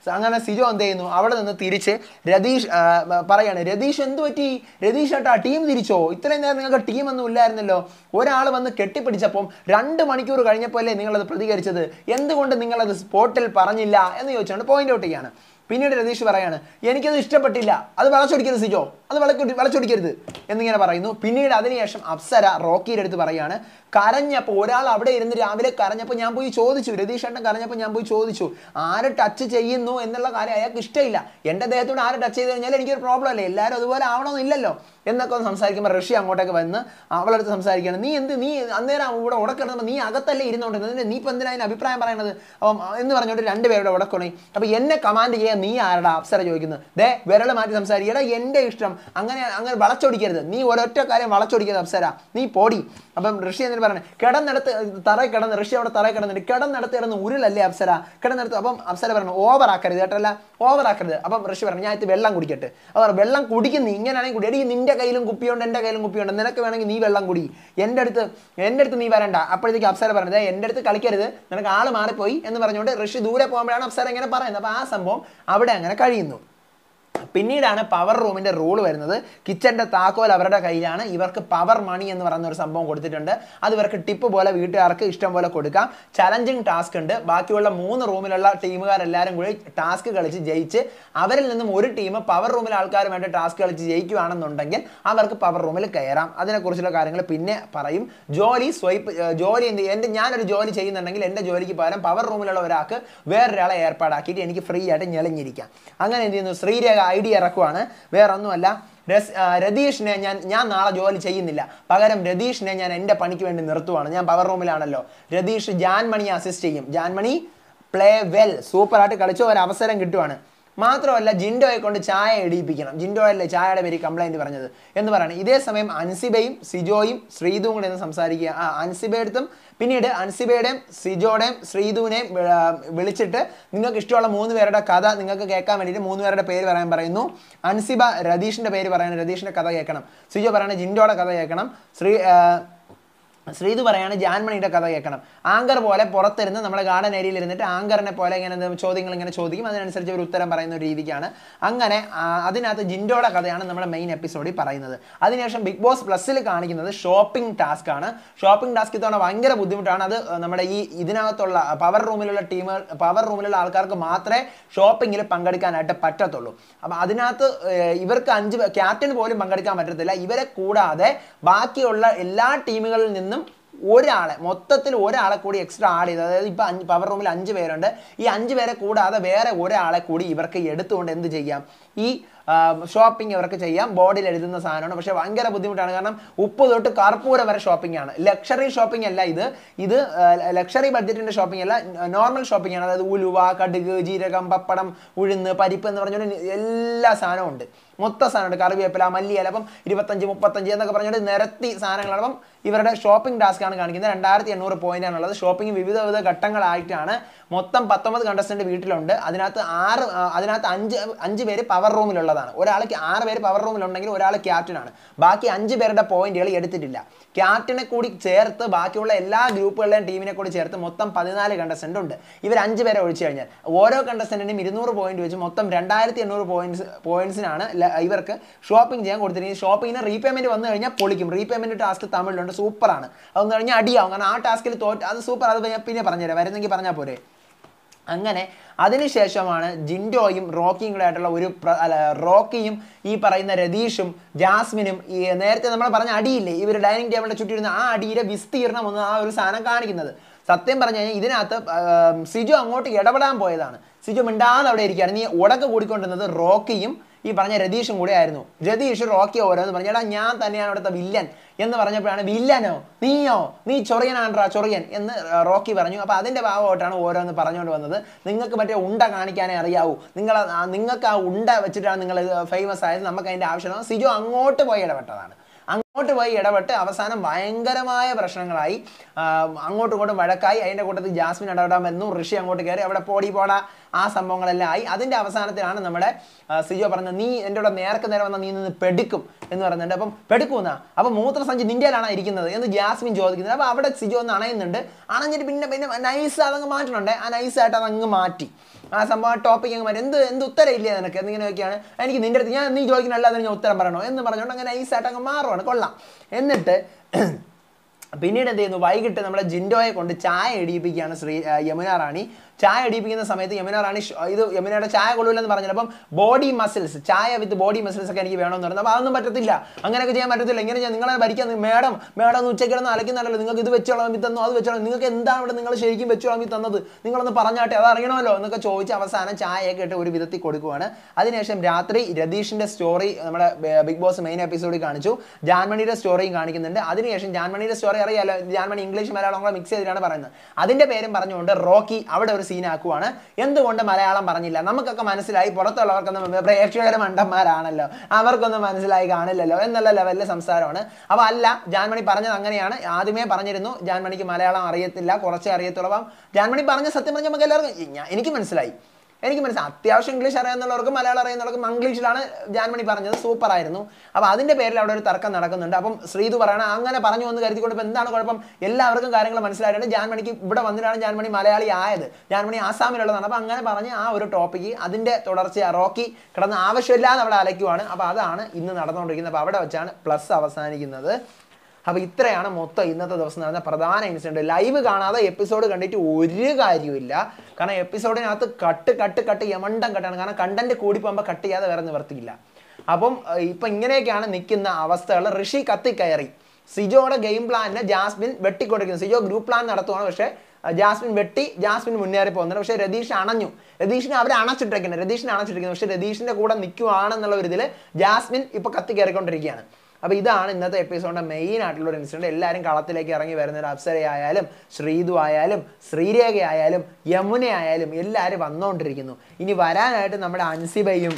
Speaker 1: അങ്ങനെ സിജോ എന്ത് ചെയ്യുന്നു അവിടെ നിന്ന് തിരിച്ച് രതീഷ് ആ, പറയാണ് രതീഷ് എന്ത് പറ്റി രതീഷ് ഏട്ടാ ടീം തിരിച്ചോ ഇത്രയും നേരം നിങ്ങൾക്ക് ടീം ഒന്നും ഇല്ലായിരുന്നല്ലോ ഒരാൾ വന്ന് കെട്ടിപ്പിടിച്ചപ്പം രണ്ട് മണിക്കൂർ കഴിഞ്ഞപ്പോൾ അല്ലേ നിങ്ങളത് പ്രതികരിച്ചത് എന്തുകൊണ്ട് നിങ്ങളത് സ്പോട്ടിൽ പറഞ്ഞില്ല എന്ന് ചോദിച്ചുകൊണ്ട് പോയിന്റ് ഔട്ട് ചെയ്യാണ് പിന്നീട് രതീഷ് പറയാണ് എനിക്കത് ഇഷ്ടപ്പെട്ടില്ല അത് വളച്ചൊടിക്കരുത് സിജോ അത് വളക്കൊടി വളച്ചൊടിക്കരുത് എന്നിങ്ങനെ പറയുന്നു പിന്നീട് അതിനുശേഷം അപ്സര റോക്കിയുടെ അടുത്ത് പറയാണ് കരഞ്ഞപ്പോൾ ഒരാൾ അവിടെ ഇരുന്ന് രാവിലെ കരഞ്ഞപ്പോൾ ഞാൻ പോയി ചോദിച്ചു രതീഷ് ഏട്ടൻ കരഞ്ഞപ്പോൾ ഞാൻ പോയി ചോദിച്ചു ആര് ടച്ച് ചെയ്യുന്നു എന്നുള്ള കാര്യം അയാൾക്ക് ഇഷ്ടമില്ല എൻ്റെ ദേഹത്തോട് ആര് ടച്ച് ചെയ്ത് കഴിഞ്ഞാൽ എനിക്കൊരു പ്രോബ്ലം അല്ലേ എല്ലാവരും അതുപോലെ ആവണമെന്നില്ലല്ലോ എന്നൊക്കെ ഒന്ന് സംസാരിക്കുമ്പോൾ റഷ്യ അങ്ങോട്ടേക്ക് വന്ന് അവളടുത്ത് സംസാരിക്കുകയാണ് നീ എന്ത് നീ അന്നേരം ഇവിടെ ഉടക്കിടുമ്പോൾ നീ അകത്തല്ലേ ഇരുന്നോണ്ടിരുന്നത് നീ ഇപ്പം എന്തിനാ അതിന് അഭിപ്രായം പറയണത് അപ്പം എന്ന് പറഞ്ഞുകൊണ്ട് രണ്ടുപേരുടെ ഉടക്കണേ അപ്പം എന്നെ കമാൻഡ് ചെയ്യാൻ നീ ആരടാ അപ്സര ചോദിക്കുന്നത് ദേ വിരൽ മാറ്റി സംസാരിക്കടാ എൻ്റെ ഇഷ്ടം അങ്ങനെ അങ്ങനെ വളച്ചൊടിക്കരുത് നീ ഒരൊറ്റ കാര്യം വളച്ചൊടിക്കരുത് അപ്സര നീ പോടി അപ്പം ഋഷി എന്നിട്ട് പറഞ്ഞു കിടന്നെടുത്ത് തറയിൽ കിടന്ന് ഋഷി അവിടെ തറയിൽ കിടന്നിട്ട് കിടന്നെടുത്ത് കിടന്ന് ഉരുളല്ലേ അപ്സര കിടന്നെടുത്ത് അപ്പം അപ്സര പറഞ്ഞു ഓവർ ആക്കരുത് കേട്ടല്ല ഓവർ ആക്കരുത് അപ്പം ഋഷി പറഞ്ഞു ഞാൻ ഇത് വെള്ളം കുടിക്കട്ടെ അവർ വെള്ളം കുടിക്കുന്നു ഇങ്ങനെയാണെങ്കിൽ കുടി എടി നിന്റെ കയ്യിലും കുപ്പിയുണ്ട് എൻ്റെ കയ്യിലും കുപ്പിയുണ്ട് നിനക്ക് വേണമെങ്കിൽ നീ വെള്ളം കുടി എൻ്റെ അടുത്ത് എൻ്റെ അടുത്ത് നീ വരണ്ട അപ്പോഴത്തേക്ക് അപ്സര പറഞ്ഞത് എൻ്റെ അടുത്ത് കളിക്കരുത് നിനക്ക് ആള് മാറിപ്പോയി എന്ന് പറഞ്ഞുകൊണ്ട് ഋഷി ദൂരെ പോകുമ്പോഴാണ് അപ്സര ഇങ്ങനെ പറയുന്നത് അപ്പോൾ ആ സംഭവം അവിടെ അങ്ങനെ കഴിയുന്നു പിന്നീടാണ് പവർ റൂമിന്റെ റൂൾ വരുന്നത് കിച്ചന്റെ താക്കോൽ അവരുടെ കയ്യിലാണ് ഇവർക്ക് പവർ മണി എന്ന് പറയുന്ന ഒരു സംഭവം കൊടുത്തിട്ടുണ്ട് അത് ഇവർക്ക് ടിപ്പ് പോലെ വീട്ടുകാർക്ക് ഇഷ്ടം പോലെ കൊടുക്കാം ചലഞ്ചിങ് ടാസ്ക് ഉണ്ട് ബാക്കിയുള്ള മൂന്ന് റൂമിലുള്ള ടീമുകാരെല്ലാവരും കൂടി ടാസ്ക് കളിച്ച് ജയിച്ച് അവരിൽ നിന്നും ഒരു ടീം പവർ റൂമിലെ ആൾക്കാരുമായിട്ട് ടാസ്ക് കളിച്ച് ജയിക്കുകയാണെന്നുണ്ടെങ്കിൽ അവർക്ക് പവർ റൂമിൽ കയറാം അതിനെക്കുറിച്ചുള്ള കാര്യങ്ങൾ പിന്നെ പറയും ജോലി സ്വൈപ്പ് ഏർ ജോലി എന്ത് എൻ്റെ ഞാനൊരു ജോലി ചെയ്യുന്നുണ്ടെങ്കിൽ എൻ്റെ ജോലിക്ക് പകരം പവർ റൂമിലുള്ള ഒരാൾക്ക് വേറൊരാളെ ഏർപ്പാടാക്കിയിട്ട് എനിക്ക് ഫ്രീ ആയിട്ട് ഞെളിഞ്ഞിരിക്കാം അങ്ങനെ എന്ത് ചെയ്യുന്നു ശ്രീരേഖ ഐ ഡി ഇറക്കുവാണ് വേറൊന്നുമല്ല രസ് ആ, രതീഷിനെ ഞാൻ ഞാൻ നാളെ ജോലി ചെയ്യുന്നില്ല പകരം രതീഷിനെ ഞാൻ എൻ്റെ പണിക്ക് വേണ്ടി നിർത്തുവാണ് ഞാൻ പവർ റൂമിലാണല്ലോ രതീഷ് ജാൻമണിയെ അസിസ്റ്റ് ചെയ്യും ജാൻമണി പ്ലേ വെൽ സൂപ്പറായിട്ട് കളിച്ച ഒരു അവസരം കിട്ടുവാണ് മാത്രമല്ല ജിൻഡോയെ കൊണ്ട് ചായ ഇടിയിപ്പിക്കണം ജിൻഡോ അല്ലേ ചായയുടെ പേര് കംപ്ലൈന്റ് പറഞ്ഞത് എന്ന് പറയണം ഇതേ സമയം അൻസിബയും സിജോയും ശ്രീതുവും കൂടെ ഒന്ന് സംസാരിക്കുക ആ അൻസിബയടുത്തും പിന്നീട് അൻസിബയുടെയും സിജോയുടെയും ശ്രീതുവിനെയും വി- ആ, വിളിച്ചിട്ട് നിങ്ങൾക്ക് ഇഷ്ടമുള്ള മൂന്ന് പേരുടെ കഥ നിങ്ങൾക്ക് കേൾക്കാൻ വേണ്ടിയിട്ട് മൂന്ന് പേരുടെ പേര് പറയാൻ പറയുന്നു അൻസിബ രതീഷിന്റെ പേര് പറയണം രതീഷിന്റെ കഥ കേൾക്കണം സിജോ പറയണ ജിൻഡോയുടെ കഥ കേൾക്കണം ശ്രീ ആ, ശ്രീതു പറയാണ് ജാൻമണിയുടെ കഥ കേൾക്കണം ആങ്കർ പോലെ പുറത്തിരുന്ന് നമ്മുടെ ഗാർഡൻ ഏരിയയിൽ ഇരുന്നിട്ട് ആങ്കറിനെ പോലെ ഇങ്ങനെ എന്ത് ചോദ്യങ്ങൾ ഇങ്ങനെ ചോദിക്കും അതിനനുസരിച്ച് ഒരു ഉത്തരം പറയുന്ന ഒരു രീതിക്കാണ് അങ്ങനെ ആ, അതിനകത്ത് ജിൻഡോയുടെ കഥയാണ് നമ്മുടെ മെയിൻ എപ്പിസോഡിൽ പറയുന്നത് അതിനുശേഷം ബിഗ് ബോസ് പ്ലസ്സിൽ കാണിക്കുന്നത് ഷോപ്പിംഗ് ടാസ്ക് ആണ് ഷോപ്പിംഗ് ടാസ്ക് ഇത്തവണ ഭയങ്കര ബുദ്ധിമുട്ടാണ് അത് നമ്മുടെ ഈ ഇതിനകത്തുള്ള പവർ റൂമിലുള്ള ടീമുകൾ പവർ റൂമിലുള്ള ആൾക്കാർക്ക് മാത്രമേ ഷോപ്പിങ്ങിൽ പങ്കെടുക്കാനായിട്ട് പറ്റത്തുള്ളൂ അപ്പം അതിനകത്ത് ഏർ, ഇവർക്ക് അഞ്ച് ക്യാപ്റ്റന് പോലും പങ്കെടുക്കാൻ പറ്റത്തില്ല ഇവരെ കൂടാതെ ബാക്കിയുള്ള എല്ലാ ടീമുകളിൽ നിന്നും ഒരാളെ മൊത്തത്തിൽ ഒരാളെ കൂടി എക്സ്ട്രാ ആഡ് ചെയ്ത് അതായത് ഇപ്പൊ അഞ്ച് പവർ റൂമിൽ അഞ്ച് പേരുണ്ട് ഈ അഞ്ച് പേരെ കൂടാതെ വേറെ ഒരാളെ കൂടി ഇവർക്ക് എടുത്തുകൊണ്ട് എന്ത് ചെയ്യാം ഈ ഷോപ്പിംഗ് ഇവർക്ക് ചെയ്യാം ബോർഡിൽ എഴുതുന്ന സാധനമാണ് പക്ഷെ ഭയങ്കര ബുദ്ധിമുട്ടാണ് കാരണം ഉപ്പ് തൊട്ട് കർപ്പൂരം വരെ ഷോപ്പിംഗ് ആണ് ലക്ഷറി ഷോപ്പിംഗ് അല്ല ഇത് ഇത് ലക്ഷറി ബഡ്ജറ്റിന്റെ ഷോപ്പിംഗ് അല്ല നോർമൽ ഷോപ്പിംഗ് ആണ് അതായത് ഉലുവ കടുക് ജീരകം പപ്പടം ഉഴുന്ന് പരിപ്പ് എന്ന് പറഞ്ഞുകൊണ്ട് എല്ലാ സാധനവും ഉണ്ട് മൊത്തം സാധനമുണ്ട് കറിവേപ്പില മല്ലിയില അപ്പം ഇരുപത്തഞ്ച് മുപ്പത്തഞ്ച് എന്നൊക്കെ പറഞ്ഞിട്ട് നിരത്തി സാധനങ്ങളാണ് അപ്പം ഇവരുടെ ഷോപ്പിംഗ് ടാസ്ക് ആണ് കാണിക്കുന്നത് രണ്ടായിരത്തി എണ്ണൂറ് പോയിന്റ് ആണുള്ളത് ഷോപ്പിംഗ് വിവിധ വിവിധ ഘട്ടങ്ങളായിട്ടാണ് മൊത്തം പത്തൊമ്പത് കണ്ടസ്റ്റന്റ് വീട്ടിലുണ്ട് അതിനകത്ത് ആറ് ആ, അതിനകത്ത് അഞ്ച് അഞ്ച് പേര് പവർ റൂമിലുള്ളതാണ് ഒരാൾക്ക് ആറ് പേര് പവർ റൂമിലുണ്ടെങ്കിൽ ഒരാൾ ക്യാപ്റ്റൻ ആണ് ബാക്കി അഞ്ച് പേരുടെ പോയിന്റുകൾ എടുത്തിട്ടില്ല ക്യാപ്റ്റനെ കൂടി ചേർത്ത് ബാക്കിയുള്ള എല്ലാ ഗ്രൂപ്പുകളുടെയും ടീമിനെ കൂടി ചേർത്ത് മൊത്തം പതിനാല് കണ്ടസ്റ്റന്റ് ഉണ്ട് ഇവർ അഞ്ച് പേരെ ഒഴിച്ചു കഴിഞ്ഞാൽ ഓരോ കണ്ടസ്റ്റന്റിനും ഇരുന്നൂറ് പോയിന്റ് വെച്ച് മൊത്തം രണ്ടായിരത്തി എണ്ണൂറ് പോയിന്റ്സ് പോയിന്റ്സിനാണ് ഇവർക്ക് ഷോപ്പിംഗ് ചെയ്യാൻ കൊടുത്തിരിക്കുന്നത് ഷോപ്പിങ്ങിന് റീപേയ്മെന്റ് വന്നു കഴിഞ്ഞാൽ പൊളിക്കും റീപേയ്മെന്റ് ടാസ്ക് തമിഴിലുണ്ട് സൂപ്പറാണ് അതെന്ന് കഴിഞ്ഞാൽ അടിയാവും കാരണം ആ ടാസ്കിൽ തോറ്റ് അത് സൂപ്പർ അത് ഞാൻ പിന്നെ പറഞ്ഞുതരാം വരുന്നെങ്കിൽ പറഞ്ഞാൽ പോരെ അങ്ങനെ അതിനുശേഷമാണ് ജിൻഡോയും റോക്കിയും കൂടെ ആയിട്ടുള്ള ഒരു പ്ര- അല്ല, റോക്കിയും ഈ പറയുന്ന രതീഷും ജാസ്മിനും ഈ നേരത്തെ നമ്മൾ പറഞ്ഞ അടിയില്ലേ ഇവർ ഡൈനിങ് ടേബിളിന്റെ ചുറ്റിരുന്ന ആ അടിയുടെ വിസ്തീർണം ഒന്ന് ആ ഒരു സാധനം കാണിക്കുന്നത് സത്യം പറഞ്ഞു കഴിഞ്ഞാൽ ഇതിനകത്ത് ആം, സിജു അങ്ങോട്ട് ഇടപെടാൻ പോയതാണ് സിജു മിണ്ടാതെ അവിടെ ഇരിക്കുകയാണ് നീ ഉടക്ക് കൂടിക്കൊണ്ടിരുന്നത് റോക്കിയും ഈ പറഞ്ഞ രതീഷും കൂടെ ആയിരുന്നു രതീഷ് റോക്കി ഓരോന്ന് പറഞ്ഞു എടാ ഞാൻ തന്നെയാണ് അവിടുത്തെ വില്ലൻ എന്ന് പറഞ്ഞപ്പോഴാണ് വില്ലനോ നീയോ നീ ചൊറിയനാണ്ട്രാ ചൊറിയൻ എന്ന് ആ, റോക്കി പറഞ്ഞു അപ്പോൾ അതിൻ്റെ ഭാഗമായിട്ടാണ് ഓരോന്ന് പറഞ്ഞുകൊണ്ട് വന്നത് നിങ്ങൾക്ക് മറ്റേ ഉണ്ട കാണിക്കാനേ അറിയാവൂ നിങ്ങൾ ആ- നിങ്ങൾക്ക് ആ ഉണ്ട വെച്ചിട്ടാണ് നിങ്ങൾ ഫേമസ് ആയത് നമുക്ക് അതിൻ്റെ ആവശ്യമാണ് സിജു അങ്ങോട്ട് പോയി ഇടപെട്ടതാണ് അങ്ങോട്ട് പോയി ഇടപെട്ട് അവസാനം ഭയങ്കരമായ പ്രശ്നങ്ങളായി ആ, അങ്ങോട്ടും ഇങ്ങോട്ടും വഴക്കായി അതിൻ്റെ കൂട്ടത്തിൽ ജാസ്മിൻ ഇടപെടാൻ വരുന്നു ഋഷി അങ്ങോട്ട് കയറി അവിടെ പോടി പോടാ ആ സംഭവങ്ങളെല്ലാം ആയി അതിൻ്റെ അവസാനത്തിലാണ് നമ്മുടെ ആ, സിജോ പറഞ്ഞത് നീ എൻ്റെ കൂടെ നേർക്ക് നേരെ വന്നാൽ നീ നിന്ന് പെടുക്കും എന്ന് പറയുന്നുണ്ട് അപ്പം പെടുക്കുന്ന അപ്പം മൂത്രസഞ്ചി നിൻ്റെയിലാണ് ഇരിക്കുന്നത് എന്ന് ജാസ്മിൻ ചോദിക്കുന്നത് അപ്പോൾ അവിടെ സിജോ ഒന്ന് അണയുന്നുണ്ട് അണഞ്ഞിട്ട് പിന്നെ പിന്നെ നൈസ് അതങ്ങ് മാറ്റണുണ്ട് ആ നൈസായിട്ട് അതങ്ങ് മാറ്റി ആ സംഭവം ടോപ്പിക് അങ്ങ് മാറ്റി എന്ത് എന്ത് ഉത്തരം ഇല്ലേ നിനക്ക് എന്നിങ്ങനെയൊക്കെയാണ് എനിക്ക് നിന്റെ അടുത്ത് ഞാൻ നീ ചോദിക്കണല്ലാതെ ഞാൻ ഉത്തരം പറയണോ എന്ന് പറഞ്ഞുകൊണ്ട് അങ്ങനെ ഐസായിട്ട് അങ്ങ് മാറുവാണ് കൊള്ളാം എന്നിട്ട് പിന്നീട് എന്ത് ചെയ്യുന്നു വൈകിട്ട് നമ്മുടെ ജിൻഡോയെ കൊണ്ട് ചായ ഇടിയിപ്പിക്കുകയാണ് ശ്രീ ആ, യമുന റാണി ചായ ഇടിയിപ്പിക്കുന്ന സമയത്ത് യമുന റാണി ഷ്- ഇത് യമുനയുടെ ചായ കൊള്ളൂലെന്ന് പറഞ്ഞത് അപ്പം ബോഡി മസിൽസ് ചായ വിത്ത് ബോഡി മസിൽസ് ഒക്കെ എനിക്ക് വേണമെന്ന് പറഞ്ഞു അപ്പോൾ അതൊന്നും പറ്റത്തില്ല അങ്ങനെയൊക്കെ ചെയ്യാൻ പറ്റത്തില്ല ഇങ്ങനെ ഞാൻ നിങ്ങളെ ഭരിക്കാൻ മേഡം മേഡം ഒന്ന് ഉച്ചയ്ക്ക് കിടന്ന് അലക്കുന്നല്ലോ നിങ്ങൾക്ക് ഇത് വെച്ചോളാം ഇത് തന്നു അത് വെച്ചോളാം നിങ്ങൾക്ക് എന്താണ് ഇവിടെ നിങ്ങൾ ശരിക്കും വെച്ചോളാം ഈ തന്നത് നിങ്ങളൊന്ന് പറഞ്ഞാട്ടെ അത് അറിയണമല്ലോ എന്നൊക്കെ ചോദിച്ച് അവസാനം ചായയൊക്കെ ഇട്ട് ഒരു വിധത്തിൽ കൊടുക്കുവാണ് അതിനുശേഷം രാത്രി രതീഷിന്റെ സ്റ്റോറി നമ്മുടെ ബിഗ് ബോസ് മെയിൻ എപ്പിസോഡിൽ കാണിച്ചു ജാൻമണിയുടെ സ്റ്റോറിയും കാണിക്കുന്നുണ്ട് അതിനുശേഷം ജാൻമണിയുടെ സ്റ്റോറി അറിയാലോ ജാൻമണി ഇംഗ്ലീഷ് മലയാളം കൂടെ മിക്സ് ചെയ്തിട്ടാണ് പറയുന്നത് അതിന്റെ പേരും പറഞ്ഞുകൊണ്ട് റോക്കി അവിടെ ഒരു സീൻ ആക്കുവാണ് എന്തുകൊണ്ട് മലയാളം പറഞ്ഞില്ല നമുക്കൊക്കെ മനസ്സിലായി പുറത്തുള്ളവർക്കൊന്നും പ്രേക്ഷകരെ മണ്ടന്മാരാണല്ലോ അവർക്കൊന്നും മനസ്സിലായി കാണില്ലല്ലോ എന്നുള്ള ലെവലിലെ സംസാരമാണ് അപ്പൊ അല്ല ജാൻമണി പറഞ്ഞത് അങ്ങനെയാണ് ആദ്യമേ പറഞ്ഞിരുന്നു ജാൻമണിക്ക് മലയാളം അറിയത്തില്ല കുറച്ചേ അറിയത്തുള്ളൂ അപ്പം ജാൻമണി പറഞ്ഞ സത്യം പറഞ്ഞ നമുക്ക് എല്ലാവർക്കും ഞാൻ- എനിക്ക് മനസ്സിലായി എനിക്ക് മനസ്സിലായി അത്യാവശ്യം ഇംഗ്ലീഷ് അറിയാവുന്നവർക്ക് മലയാളം അറിയുന്നവർക്ക് മംഗ്ലീഷിലാണ് ജാൻമണി പറഞ്ഞത് സൂപ്പർ ആയിരുന്നു അപ്പോൾ അതിന്റെ പേരിൽ അവിടെ ഒരു തർക്കം നടക്കുന്നുണ്ട് അപ്പം ശ്രീതു പറയണ അങ്ങനെ പറഞ്ഞു എന്ന് കരുതിക്കൊണ്ട് ഇപ്പം എന്താണ് കുഴപ്പം എല്ലാവർക്കും കാര്യങ്ങൾ മനസ്സിലായിട്ടുണ്ട് ജാൻമണിക്ക് ഇവിടെ വന്നിട്ടാണ് ജാൻമണി മലയാളി ആയത് ജാൻമണി ആസാമിലുള്ളതാണ് അപ്പോൾ അങ്ങനെ പറഞ്ഞ് ആ ഒരു ടോപ്പിക്ക് അതിന്റെ തുടർച്ച റോക്കി കിടന്ന് ആവശ്യമില്ലാതെ അവിടെ അലയ്ക്കുവാണ് അപ്പോൾ അതാണ് ഇന്ന് നടന്നുകൊണ്ടിരിക്കുന്നത് അപ്പോൾ അവിടെ വെച്ചാണ് പ്ലസ് അവസാനിക്കുന്നത് അപ്പോൾ ഇത്രയാണ് മൊത്തം ഇന്നത്തെ ദിവസം നടന്ന പ്രധാന ഇൻസിഡന്റ് ലൈവ് കാണാതെ എപ്പിസോഡ് കണ്ടിട്ട് ഒരു കാര്യമില്ല കാരണം എപ്പിസോഡിനകത്ത് കട്ട് കട്ട് കട്ട് യമണ്ടം കട്ടാണ് കാരണം കണ്ടന്റ് കൂടി പോകുമ്പോൾ കട്ട് ചെയ്യാതെ വേറെ നിവർത്തിയില്ല അപ്പം ഏർ, ഇപ്പൊ ഇങ്ങനെയൊക്കെയാണ് നിൽക്കുന്ന അവസ്ഥകൾ ഋഷി കത്തിക്കയറി സിജോയുടെ ഗെയിം പ്ലാനിനെ ജാസ്മിൻ വെട്ടിക്കൊണ്ടിരിക്കുന്നു സിജോ ഗ്രൂപ്പ് പ്ലാൻ നടത്തുവാണ് പക്ഷേ അഹ് ജാസ്മിൻ വെട്ടി ജാസ്മിൻ മുന്നേറി പോകുന്നുണ്ട് പക്ഷേ രതീഷ് അണഞ്ഞു രതീഷിനെ അവർ അണച്ചിട്ടിരിക്കുന്നത് രതീഷിനെ അണച്ചിട്ടിരിക്കുന്നത് പക്ഷേ രതീഷിന്റെ കൂടെ നിൽക്കുവാണെന്നുള്ള ഒരു ഇതിൽ ജാസ്മിൻ ഇപ്പൊ കത്തി കയറിക്കൊണ്ടിരിക്കുകയാണ് അപ്പോൾ ഇതാണ് ഇന്നത്തെ എപ്പിസോഡിന്റെ മെയിൻ ആയിട്ടുള്ള ഒരു ഇൻസിഡന്റ് എല്ലാവരും കളത്തിലേക്ക് ഇറങ്ങി വരുന്ന ഒരു അപ്സര ആയാലും ശ്രീതു ആയാലും ശ്രീരേഖ ആയാലും യമുന ആയാലും എല്ലാവരും വന്നുകൊണ്ടിരിക്കുന്നു ഇനി വരാനായിട്ട് നമ്മുടെ അൻസിബയും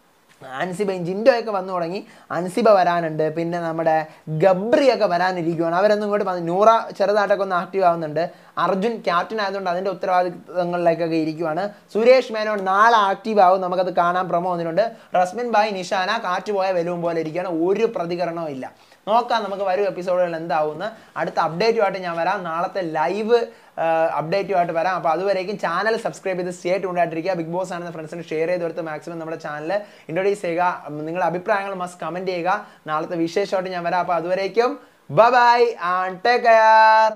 Speaker 1: അൻസിബയും ജിൻഡോയൊക്കെ വന്നു തുടങ്ങി അൻസിബ വരാനുണ്ട് പിന്നെ നമ്മുടെ ഗബ്രിയൊക്കെ വരാനിരിക്കുകയാണ് അവരൊന്നും ഇങ്ങോട്ട് വന്ന് നൂറ ചെറുതായിട്ടൊക്കെ ഒന്ന് ആക്റ്റീവ് ആവുന്നുണ്ട് അർജുൻ ക്യാപ്റ്റൻ ആയതുകൊണ്ട് അതിൻ്റെ ഉത്തരവാദിത്തങ്ങളിലേക്കൊക്കെ ഇരിക്കുവാണ് സുരേഷ് മേനോൻ നാളെ ആക്റ്റീവ് ആവും നമുക്കത് കാണാൻ പ്രമോ വന്നിട്ടുണ്ട് റസ്മിൻ ബായ് നിഷാന കാറ്റ് പോയ വെലുവും പോലെ ഇരിക്കുകയാണ് ഒരു പ്രതികരണവും ഇല്ല നോക്കാം നമുക്ക് വരും എപ്പിസോഡുകൾ എന്താവുമെന്ന് അടുത്ത അപ്ഡേറ്റുമായിട്ട് ഞാൻ വരാം നാളത്തെ ലൈവ് അപ്ഡേറ്റുമായിട്ട് വരാം അപ്പോൾ അതുവരേക്കും ചാനൽ സബ്സ്ക്രൈബ് ചെയ്ത് സ്റ്റേറ്റ് ഉണ്ടായിട്ടിരിക്കുക ബിഗ് ബോസ് ആണെന്ന് ഫ്രണ്ട്സിന് ഷെയർ ചെയ്ത് കൊടുത്ത് മാക്സിമം നമ്മുടെ ചാനൽ ഇൻട്രൊഡ്യൂസ് ചെയ്യുക ഉം, നിങ്ങളുടെ അഭിപ്രായങ്ങൾ മസ്റ്റ് കമൻറ്റ് ചെയ്യുക നാളത്തെ വിശേഷമായിട്ട് ഞാൻ വരാം അപ്പോൾ അതുവരേക്കും ബൈ ആൻഡ് ടേക്ക് കെയർ